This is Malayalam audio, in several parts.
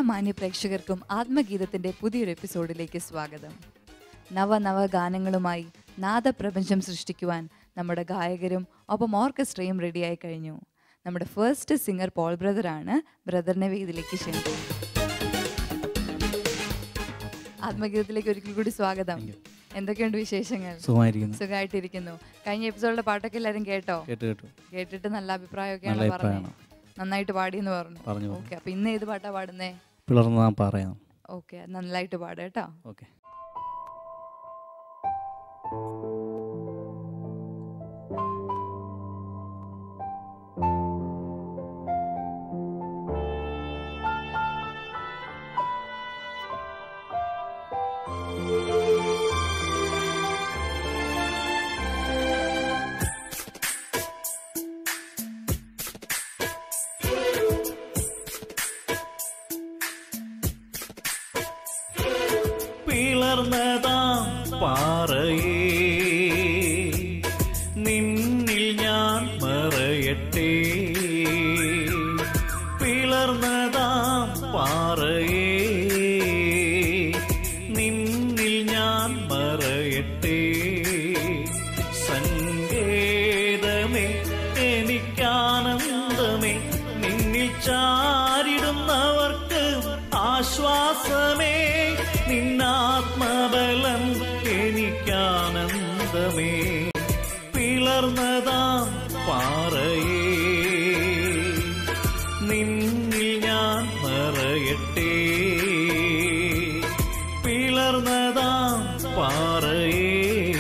മാന്യ പ്രേക്ഷകർക്കും ആത്മഗീതത്തിന്റെ പുതിയൊരു എപ്പിസോഡിലേക്ക് സ്വാഗതം നവ നവ ഗാനങ്ങളുമായി നാദപ്രപഞ്ചം സൃഷ്ടിക്കുവാൻ നമ്മുടെ ഗായകരും ഒപ്പം ഓർക്കസ്ട്രയും റെഡിയായി കഴിഞ്ഞു നമ്മുടെ ഫസ്റ്റ് സിംഗർ പോൾ ബ്രദറാണ് ബ്രദറിനെ വേദിയിലേക്ക് ക്ഷണിക്കും ആത്മഗീതത്തിലേക്ക് ഒരിക്കൽ കൂടി സ്വാഗതം എന്തൊക്കെയുണ്ട് വിശേഷങ്ങൾ സുഖമായിരിക്കുന്നു സുഖമായിട്ടിരിക്കുന്നു കഴിഞ്ഞ എപ്പിസോഡിലെ പാട്ടൊക്കെ എല്ലാവരും കേട്ടോ കേട്ടു കേട്ടു കേട്ടിട്ട് നല്ല അഭിപ്രായമൊക്കെയാണ് നല്ല പറഞ്ഞത് അഭിപ്രായമാണ്. നന്നായിട്ട് പാടിയെന്ന് പറഞ്ഞു പറഞ്ഞു ഓക്കെ അപ്പൊ ഇന്ന് ഏത് പാട്ടാ പാടുന്നേ പിളർന്ന് നാം പറയാം ഓക്കെ നന്നായിട്ട് പാട് കേട്ടോ ഓക്കെ പിളർന്നതാം പാറയേ നിന്നിൽ ഞാൻ മറയട്ടെ പിളർന്നതാം പാറയേ നിന്നിൽ ഞാൻ മറയട്ടെ സങ്കേതമേ എനിക്കാനന്ദമേ നിന്നിൽ ചാരിടുന്നവർക്ക് ആശ്വാസമേ നിന്നാത്മബലം എനിക്കാനന്ദമേ പിളർന്നതാം പാറയേ നിന്നിൽ ഞാൻ മറയട്ടെ പിളർന്നതാം പാറയേ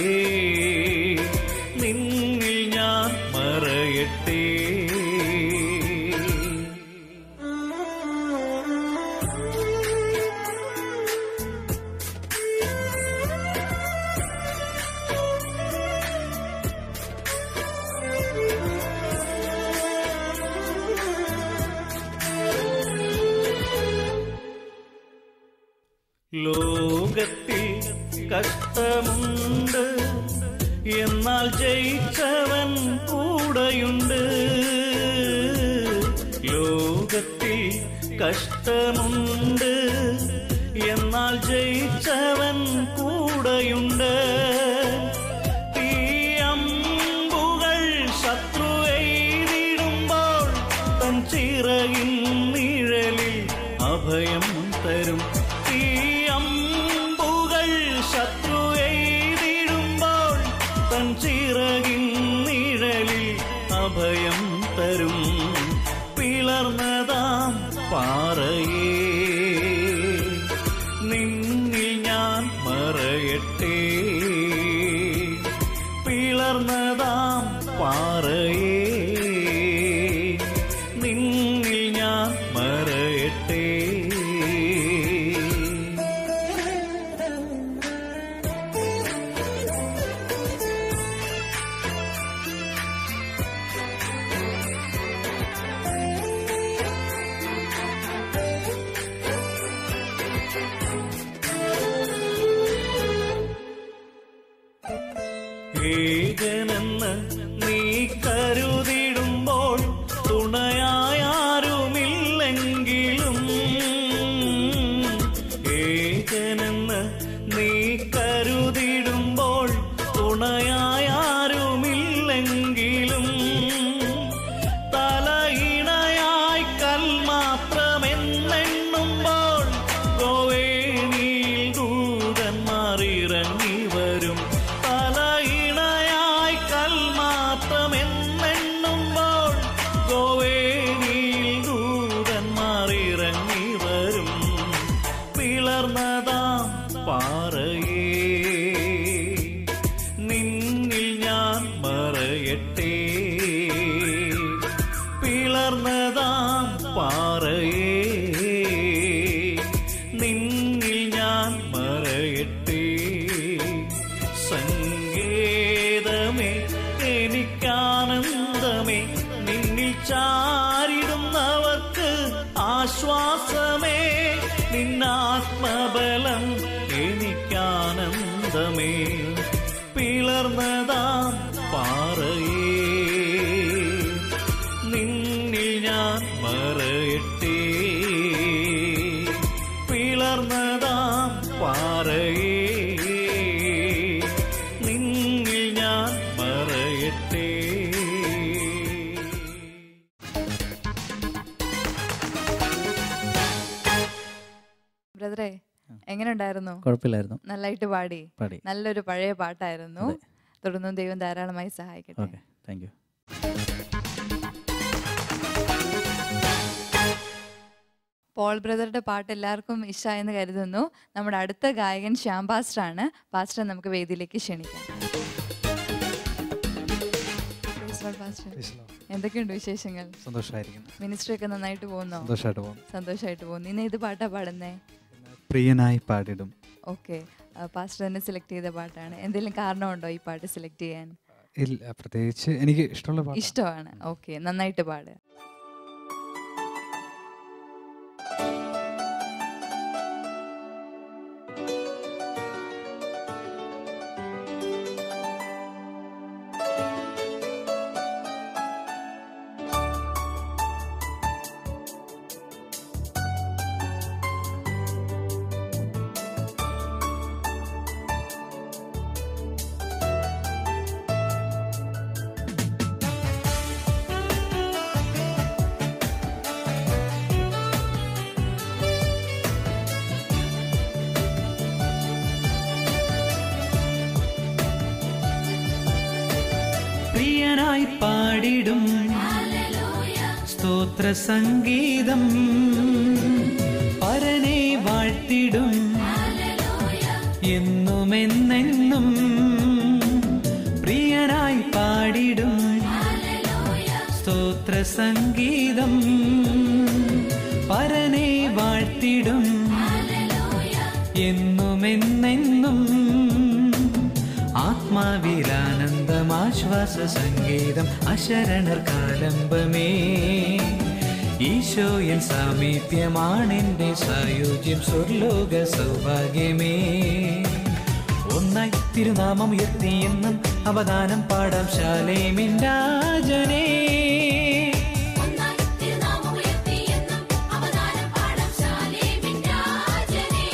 നിന്നിൽ ഞാൻ മറയട്ടെ ലോകത്തിൽ കഷ്ടമുണ്ട് എന്നാൽ ജയിച്ചവൻ കൂടെയുണ്ട് ലോകത്തിൽ കഷ്ടമുണ്ട് എന്നാൽ ജയിച്ചവൻ കൂടെയുണ്ട് തീയമ്പുകൾ ശത്രു എയ്തിടുമ്പോൾ തൻ ചിറകിൻ നിഴലിൽ അഭയം തരും തീയമ്പുകൾ ശത്രു എയ്തിടുമ്പോൾ തൻ ചിറകിൻ നിഴലിൽ അഭയം തരും പിളർന്നതാം പാറയേ നിന്നിൽ ഞാൻ മറയട്ടെ പിളർന്നതാം പാറയേ നിന്നിൽ ഞാൻ മറയട്ടെ ഏകനെന്ന് നീ കരുതിടുമ്പോൾ തുണയായാരുമില്ലെങ്കിലും ഏകനെന്ന് നീ കരുതിടുമ്പോൾ തുണയായാരുമില്ലെങ്കിലും തലയിണയായി കൽമാത്രമെന്നെണ്ണുമ്പോൾ ഗോവേണിയിൽ ദൂതന്മാർ ഇറങ്ങി വരും തലയിണയായി കൽമാത്രമെന്നെണ്ണുമ്പോൾ ഗോവേണിയിൽ ദൂതന്മാർ ഇറങ്ങി വരും പിളർന്നതാം പാറയേ നിന്നിൽ ഞാൻ മറയട്ടെ പിളർന്നതാം പാറയേ നിന്നിൽ ഞാൻ മറയട്ടെ സങ്കേതമേ എനിക്കാനന്ദമേ നിന്നിൽ ചാരിടുന്നവർക്ക് ആശ്വാസമേ നിന്നാത്മബലം എനിക്കാനന്ദമേ പിളർന്നതാം പാറയേ മറയട്ടെ ബ്രദറെ എങ്ങനെ ഉണ്ടായിരുന്നു കുഴപ്പമില്ലായിരുന്നു നന്നായിട്ട് പാടി പാടി നല്ലൊരു പഴയ പാട്ടായിരുന്നു തുടർന്നും ദൈവം ധാരാളമായി സഹായിക്കട്ടെ ഓക്കെ താങ്ക് യു പോൾ ബ്രദറുടെ പാട്ട് എല്ലാവർക്കും ഇഷ്ടമായെന്ന് കരുതുന്നു നമ്മുടെ അടുത്ത ഗായകൻ ശ്യാം പാസ്റ്റർ ആണ് പാസ്റ്റർ നമുക്ക് വേദിയിലേക്ക് ക്ഷണിക്കാം Praise Lord, Pastor. എന്തൊക്കെയുണ്ട് വിശേഷങ്ങൾ സന്തോഷമായിരിക്കുന്നു മിനിസ്ട്രി ഒക്കെ നന്നായിട്ട് പോകുന്നോ സന്തോഷമായിട്ട് പോകുന്നു സന്തോഷമായിട്ട് പോകുന്നു ഇന്ന് ഏത് പാട്ടാ പാടുന്നേ പ്രിയനായി പാടിടും ഓക്കെ പാസ്റ്റർ തന്നെ സെലക്ട് ചെയ്ത പാട്ടാണ് എന്തെങ്കിലും കാരണമുണ്ടോ ഈ പാട്ട് സെലക്ട് ചെയ്യാൻ ഇല്ല പ്രത്യേകിച്ച് എനിക്ക് ഇഷ്ടമുള്ള പാട്ട് ഇഷ്ടമാണ് ഓക്കെ നന്നായിട്ട് പാടുക പ്രിയനായി പാടിടും സ്തോത്ര സംഗീതം പരനെ വാഴ്ത്തിടും എന്നുമെന്നെന്നും പ്രിയനായി പാടിടും സ്തോത്ര സംഗീതം പരനെ വാഴ്ത്തിടും എന്നുമെന്നെന്നും ആത്മാവിലാനന്ദമാശ്വാസ സംഗീതം അശരണർ കാലംബമേ ഈശോയൻ സാമീപ്യമാണെന്റെ സായുജ്യം സ്വർലോക സൗഭാഗ്യമേ ഒന്നായി തിരുനാമം ഉയർത്തിയെന്നും അവദാനം പാടാം ശാലേമിൻരാജനേ ഒന്നായി തിരുനാമമുയർത്തിയെന്നും അവതാരം പാടാം ശാലേമിൻ രാജനേ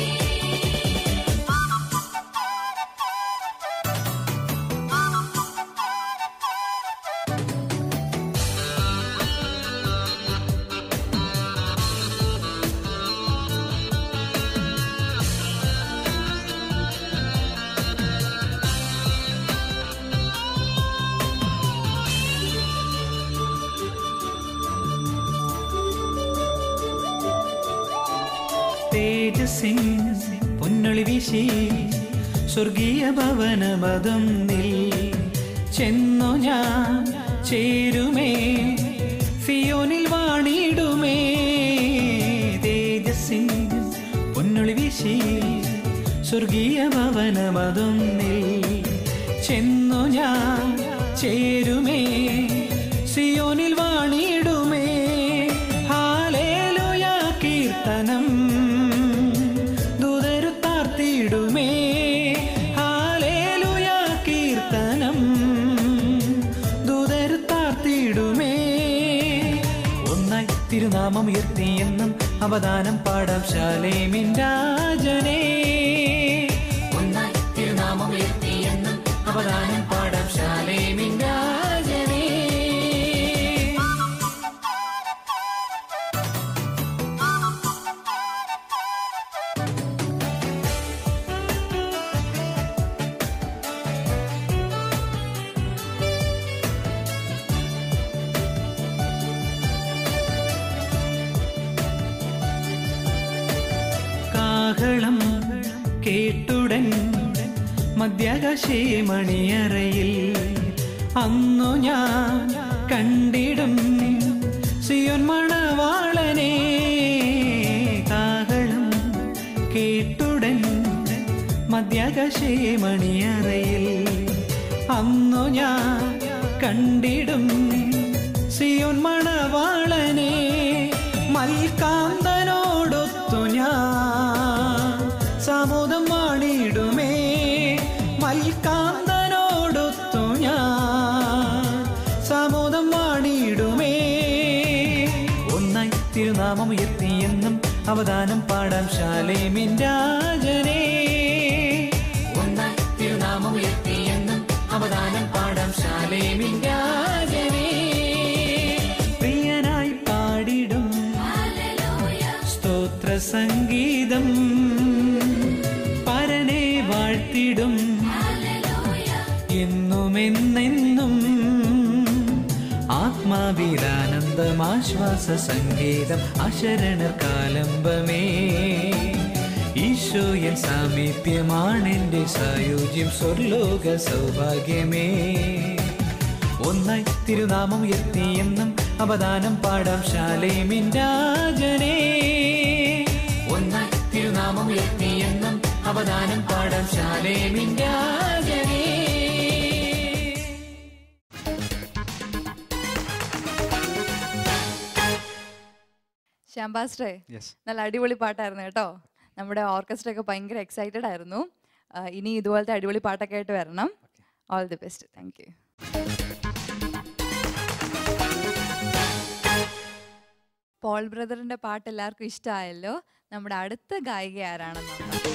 തേജസ്സിൻ പൊന്നൊളി വീശി സ്വർഗീയ ഭവനമതം നിൽ ചെന്നു ഞാൻ ചേരുമേ ഫിയോനിൽ വാണിടുമേ തേജസ്സിൻ പൊന്നൊളി വീശി സ്വർഗീയ ഭവനമതം നിൽ ചെന്നു ഞാൻ ചേരുമേ സിയോനിൽ വാണിടുമേ ഹാലേലുയ കീർത്തനം ദൂതരുത്താർത്തിടുമേ ഹാലേലുയ കീർത്തനം ദൂതരുത്താർത്തിടുമേ ഒന്നായി തിരുനാമം ഉയർത്തിയെന്നും അവദാനം പാടാം ശാലേമിൻ രാജനേ ഒന്നായി തിരുനാമം ഉയർത്തിയെന്നും അവദാനം പാടാം ശാലേമിൻ രാജനേ കാഹളം കേട്ടുടൻ മധ്യാകാശേ മണിയറയിൽ അന്നു ഞാൻ കണ്ടിടും സിയോൻ മണവാളനെ കാഹളം കേട്ടുടൻ മധ്യാകാശേ മണിയറയിൽ അന്നു ഞാൻ കണ്ടിടും സിയോൻ മണവാളനെ മൽക്കാന്തനോടൊത്തു ഞാൻ സമുദം വാണിടുമേ മൽക്കാന്തനോടൊത്തു ഞാൻ സമുദം വാണിടുമേ ഒന്നായി തിരുനാമം ഉയർത്തിയെന്നും അവദാനം പാടാം ശാലേമിൻ രാജനേ ഒന്നായി തിരുനാമം ഉയർത്തിയെന്നും അവദാനം പാടാം ശാലേമിൻ സംഗീതം പരനെ വാഴ്ത്തിടും എന്നുമെന്നെന്നും ആത്മാവിലാനന്ദമാശ്വാസ സംഗീതം അശരണർ കാലംബമേ ഈശോയൻ സാമീപ്യമാണെന്റെ സായുജ്യം സ്വർലോക സൗഭാഗ്യമേ ഒന്നായി തിരുനാമം ഉയർത്തി എന്നും അവദാനം പാടാം ശാലേമിൻ രാജനേ ഒന്നായി തിരുനാമം ഉയർത്തി എന്നും അവദാനം പാടാം ശാലേമിൻ രാജനേ ശ്യാംബാസ്റ്റേ യെസ് നല്ല അടിപൊളി പാട്ടായിരുന്നു കേട്ടോ നമ്മുടെ ഓർക്കസ്ട്ര ഒക്കെ ഭയങ്കര എക്സൈറ്റഡ് ആയിരുന്നു ആ, ഇനി ഇതുപോലത്തെ അടിപൊളി പാട്ടൊക്കെ ആയിട്ട് വരണം all the best thank you Paul ബ്രദറിന്റെ പാട്ട് എല്ലാവർക്കും ഇഷ്ടമായല്ലോ നമ്മുടെ അടുത്ത ഗായിക ആരാണെന്ന് നോക്കാം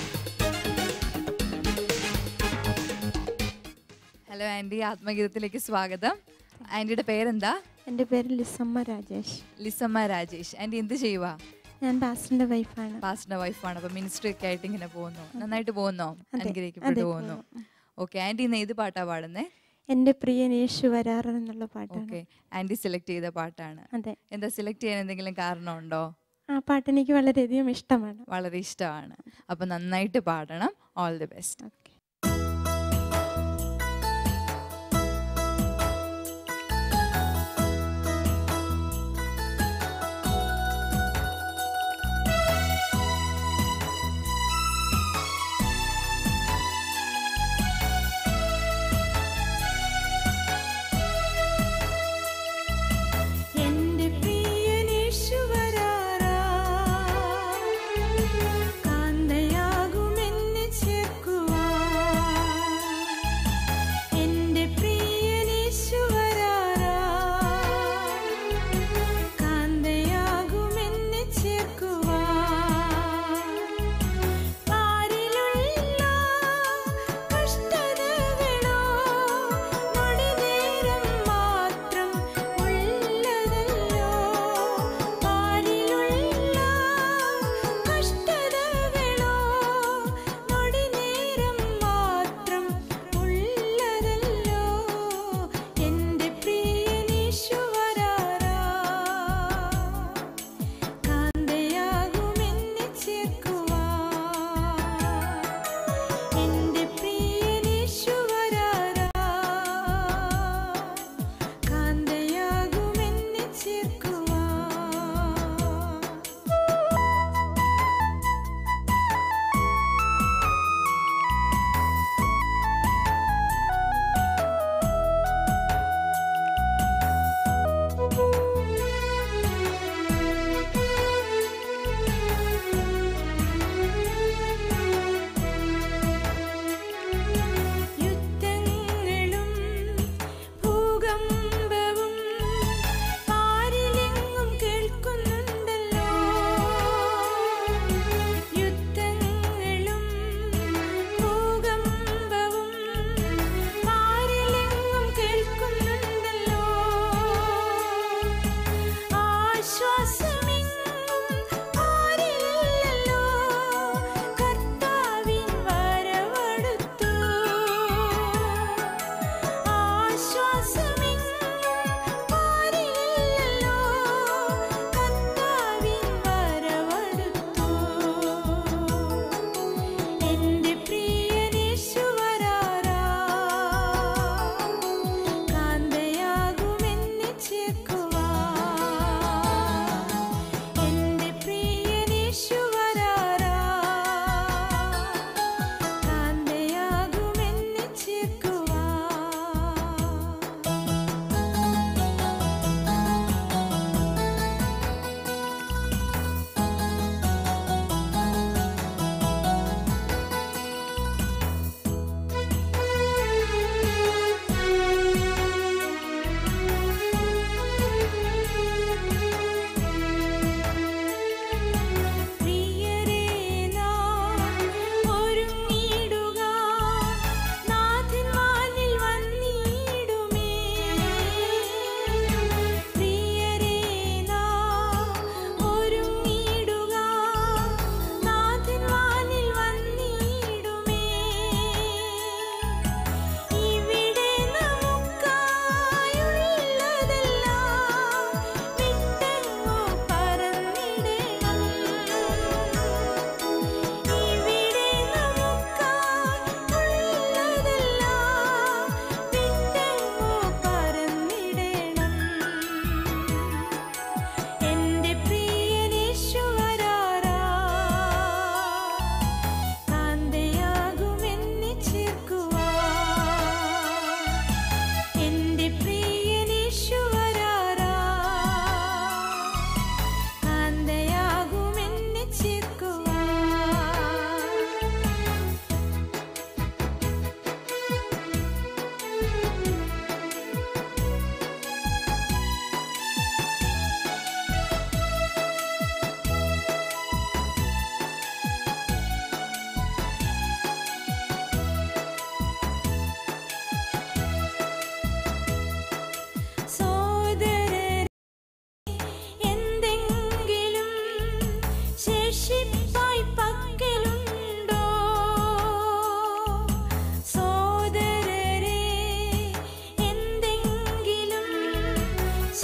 ഹലോ ആൻറ്റി ആത്മഗീതത്തിലേക്ക് സ്വാഗതം ആൻറ്റിയുടെ പേരെന്താ എൻ്റെ പേര് ലിസമ്മ രാജേഷ് ലിസമ്മ രാജേഷ് ആൻറ്റി എന്ത് ചെയ്യുവാ ഞാൻ പാസ്റ്ററിൻ്റെ വൈഫാണ് പാസ്റ്റിന്റെ വൈഫാണ് അപ്പൊ മിനിസ്ട്രി ഒക്കെ ആയിട്ട് ഇങ്ങനെ പോകുന്നു നന്നായിട്ട് പോകുന്നോ അതെ, അനുഗ്രഹിക്കപ്പെട്ടു അതെ, പോകുന്നു പോകുന്നു. ഓക്കെ ആന്റി ഇന്ന് ഏത് പാട്ടാ പാടുന്നേ എൻ്റെ പ്രിയൻ യേശു വരാറ് എന്നുള്ള പാട്ടാണ് ഓക്കെ ആന്റി സെലക്ട് ചെയ്ത പാട്ടാണ് അതെ എന്താ സെലക്ട് ചെയ്യാൻ എന്തെങ്കിലും കാരണമുണ്ടോ ആ പാട്ട് എനിക്ക് വളരെയധികം ഇഷ്ടമാണ് വളരെ ഇഷ്ടമാണ് അപ്പൊ നന്നായിട്ട് പാടണം ഓൾ ദി ബെസ്റ്റ് ഓക്കെ എന്റെ പ്രിയനേശു വരാറാ കാന്തയാകുമെന്നെ ചേർക്കുവാൻ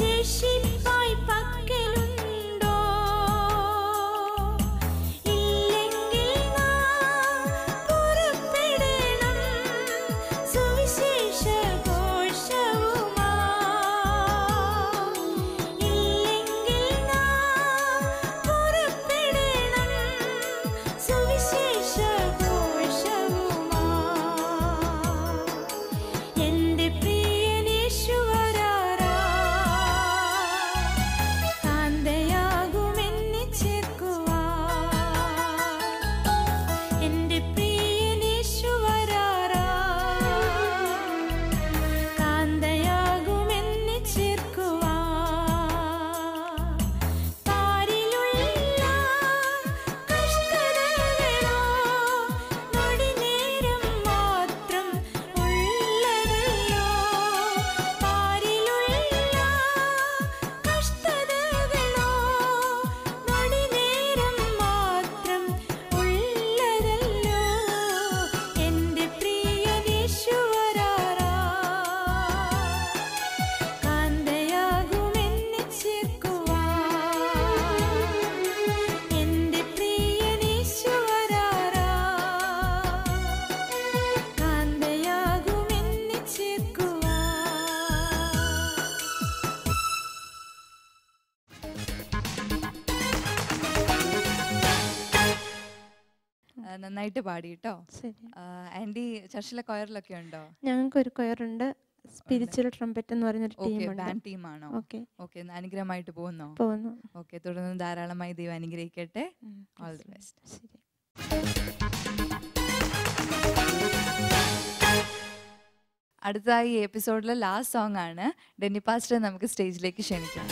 ശേഷിപ്പായി പക്കലുണ്ടോ ഇല്ലെങ്കിൽ നാം പുറപ്പെടണം സുവിശേഷ ഘോഷവുമായി ഇല്ലെങ്കിൽ നാം പുറപ്പെടണം സുവിശേഷ ഘോഷവുമായി എന്റെ പ്രിയനേശുവരാരാ കാന്തയാകുമെന്നെ ചേർക്കുവാൻ എന്റെ പ്രിയനേശുവരാരാ കാന്തയാകുമെന്നെ ചേർക്കുവാൻ പാരിലുള്ള കഷ്ടതകളോ നൊടിനേരം മാത്രം ഉള്ളതല്ലോ പാരിലുള്ള കഷ്ടതകളോ നൊടിനേരം മാത്രം ഉള്ളതല്ലോ എൻ്റെ പ്രിയനീശ്വരാരാ കാന്തയാകുമെന്നെ ചേർക്കുവാൻ എൻ്റെ പ്രിയനീശ്വരാരാ കാന്തയാകുമെന്നെ ചേർക്കുവാൻ ആ, നന്നായിട്ട് പാടി കേട്ടോ ശരി ആൻറ്റി ചർച്ചിലെ കൊയറിലൊക്കെ ഉണ്ടോ ഞങ്ങൾക്കൊരു കൊയറുണ്ട് സ്പിരിച്വൽ ട്രംപറ്റ് എന്ന് പറഞ്ഞൊരു ഓക്കെ ടീമുണ്ട് ബാൻഡ് ടീമാണോ ഓക്കെ ഓക്കെ അനുഗ്രഹമായിട്ട് പോകുന്നോ പോകുന്നു ഓക്കെ തുടർന്ന് ധാരാളമായി ദൈവം അനുഗ്രഹിക്കട്ടെ ഉം, ഓൾ ദി ബെസ്റ്റ് ശരി അടുത്തതായി ഈ എപ്പിസോഡിലെ ലാസ്റ്റ് സോങ് ആണ് ഡെന്നി പാസ്റ്റർ നമുക്ക് സ്റ്റേജിലേക്ക് ക്ഷണിക്കാം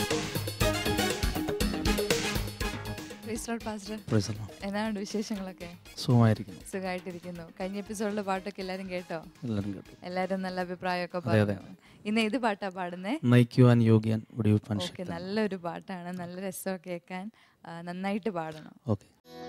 Praise Lord, പാസ്റ്റർ എന്നാണ് വിശേഷങ്ങളൊക്കെ സുഖമായിരിക്കുന്നു സുഖമായിട്ടിരിക്കുന്നു കഴിഞ്ഞ എപ്പിസോഡിലെ പാട്ടൊക്കെ എല്ലാരും കേട്ടോ എല്ലാവരും കേട്ടു എല്ലാരും നല്ല അഭിപ്രായമൊക്കെ അതെ, അതെ. പറഞ്ഞു ഇന്ന് ഏത് പാട്ടാ പാടുന്നേ നയിക്കുവാൻ യോഗ്യൻ വെടിവെപ്പാൻ ഓക്കെ ശക്തൻ നല്ലൊരു പാട്ടാണ് നല്ല രസമൊക്കെ കേൾക്കാൻ ആ, നന്നായിട്ട് പാടണം ഓക്കെ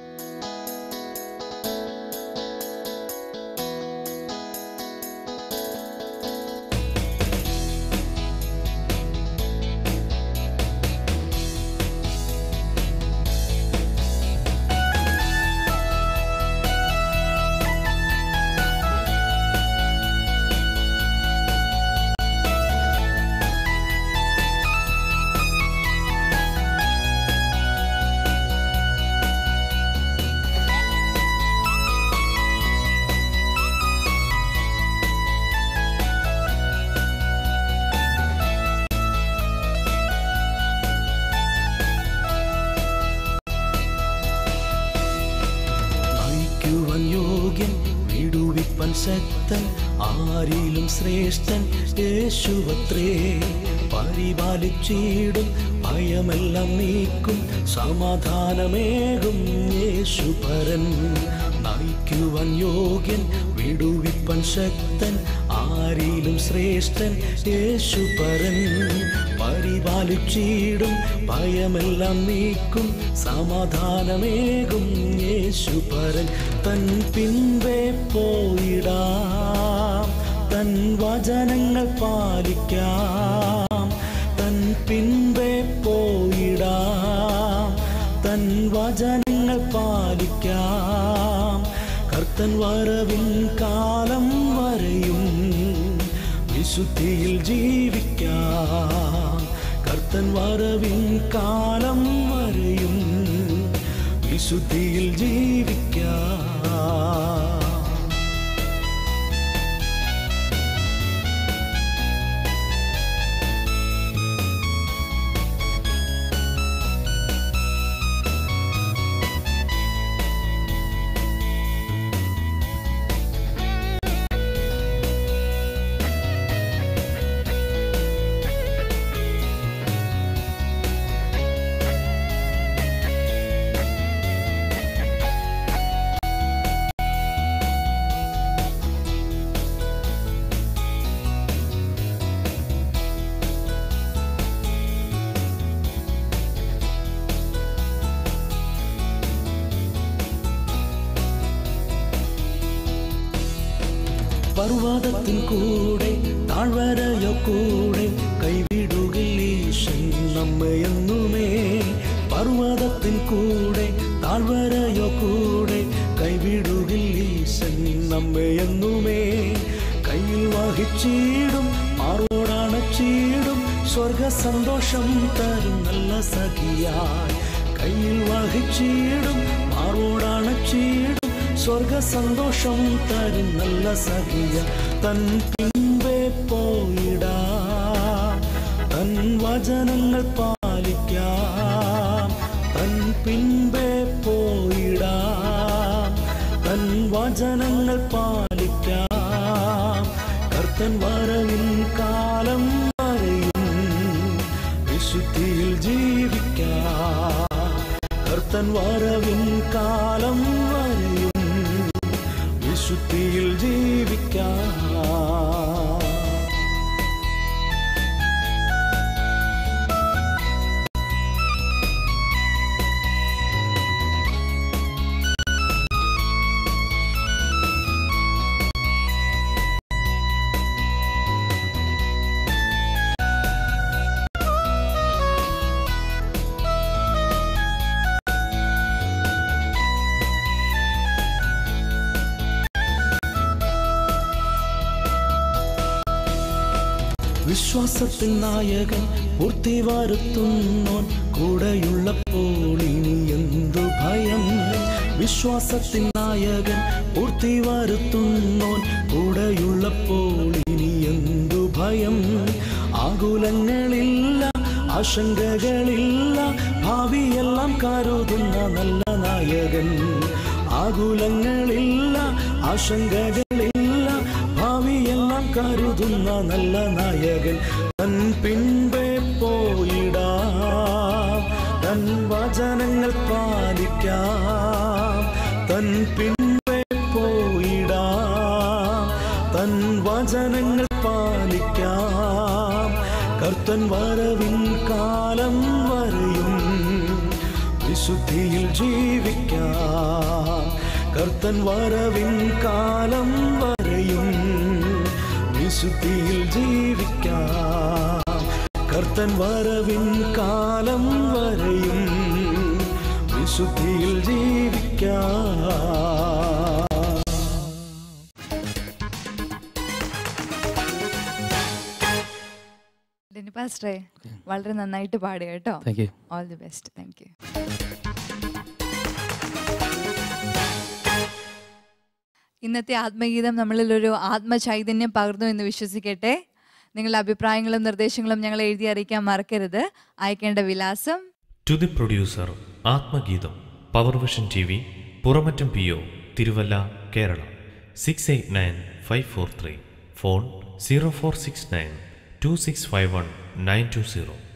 നയിക്കുവാൻ യോഗ്യൻ വിടുവിപ്പൻ ശക്തൻ ആരിലും ശ്രേഷ്ഠൻ യേശുവത്രേ പരിപാലിച്ചിടും ഭയമെല്ലാം നീക്കും സമാധാനമേകും യേശുപരൻ നയിക്കുവാൻ യോഗ്യൻ വിടുവിപ്പൻ ശക്തൻ ആരിലും ശ്രേഷ്ഠൻ യേശുപരൻ പരിപാലിച്ചിടും ഭയമെല്ലാം നീക്കും സമാധാനമേകും യേശുപരൻ തൻ പിൻപേ പോയിടാം തൻ വചനങ്ങൾ പാലിക്കാം തൻ പിൻപേ പോയിടാം തൻ വചനങ്ങൾ പാലിക്കാം കർത്തൻ വരവിൻ കാലം വരെയും വിശുദ്ധിയിൽ ജീവിക്കാം കർത്തൻ വരവിൻ കാലം വരെയും വിശുദ്ധിയിൽ ജീവിക്കാം പർവ്വതത്തിൻ കൂടെ താഴ്വരയോ കൂടെ കൈവിടുകിൽ ഈശൻ നമ്മയെന്നുമേ പർവ്വതത്തിൻ കൂടെ താഴ്വരയോ കൂടെ കൈവിടുകില്ലീശൻ നമ്മയെന്നുമേ കയ്യിൽ വഹിച്ചിടും മാറോടണച്ചിടും സ്വർഗ സന്തോഷം തരും നല്ല സഖിയായി കയ്യിൽ വഹിച്ചിടും മാറോടണച്ചിടും സ്വർഗ സന്തോഷം തരും നല്ല സഖിയ തൻ പിൻപേ പോയിടാ തൻ വചനങ്ങൾ പാലിക്കാം തൻ പിൻപേ പോയിടാ തൻ വചനങ്ങൾ പാലിക്കാം കർത്തൻ വരവിൻ കാലം വരെയും വിശുദ്ധിയിൽ ജീവിക്കാം കർത്തൻ വരവിൻ കാലം വരെയും വിശുദ്ധിയിൽ ജീവിക്കാം വിശ്വാസത്തിൻ നായകൻ പൂർത്തി വരുത്തുന്നോൻ കൂടെയുള്ളപ്പോൾ ഇനി എന്തു ഭയം വിശ്വാസത്തിൻ നായകൻ പൂർത്തി വരുത്തുന്നോൻ കൂടെയുള്ളപ്പോൾ ഇനി എന്തു ഭയം ആകുലങ്ങളില്ല ആശങ്കകളില്ല ഭാവിയെല്ലാം കരുതുന്ന നല്ല നായകൻ ആകുലങ്ങളില്ല ആശങ്കകളില്ല ഭാവിയെല്ലാം കരുതുന്ന നല്ല നായകൻ തൻ പിൻപേ പോയിടാ തൻ വചനങ്ങൾ പാലിക്കാം തൻ പിൻപേ പോയിടാ തൻ വചനങ്ങൾ പാലിക്കാം കർത്തൻ വരവിൻ കാലം വരെയും വിശുദ്ധിയിൽ ജീവിക്കാം കർത്തൻ വരവിൻ കാലം വരെയും വിശുദ്ധിയിൽ ജീവിക്കാം കർത്തൻ വരവിൻ കാലം വരെയും വിശുദ്ധിയിൽ ജീവിക്കാം ലിനി പാസ്റ്ററെ വളരെ നന്നായിട്ട് പാടുക കേട്ടോ thank you all the best thank you ഇന്നത്തെ ആത്മഗീതം നമ്മളിൽ ഒരു ആത്മചൈതന്യം പകർന്നു എന്ന് വിശ്വസിക്കട്ടെ നിങ്ങളുടെ അഭിപ്രായങ്ങളും നിർദ്ദേശങ്ങളും ഞങ്ങൾ എഴുതി അറിയിക്കാൻ മറക്കരുത് അയക്കേണ്ട വിലാസം to the producer Athmageetham Power Vision T V Puramattom P O Thiruvalla Kerala six eight nine five four three phone zero four six nine two six five one nine two zero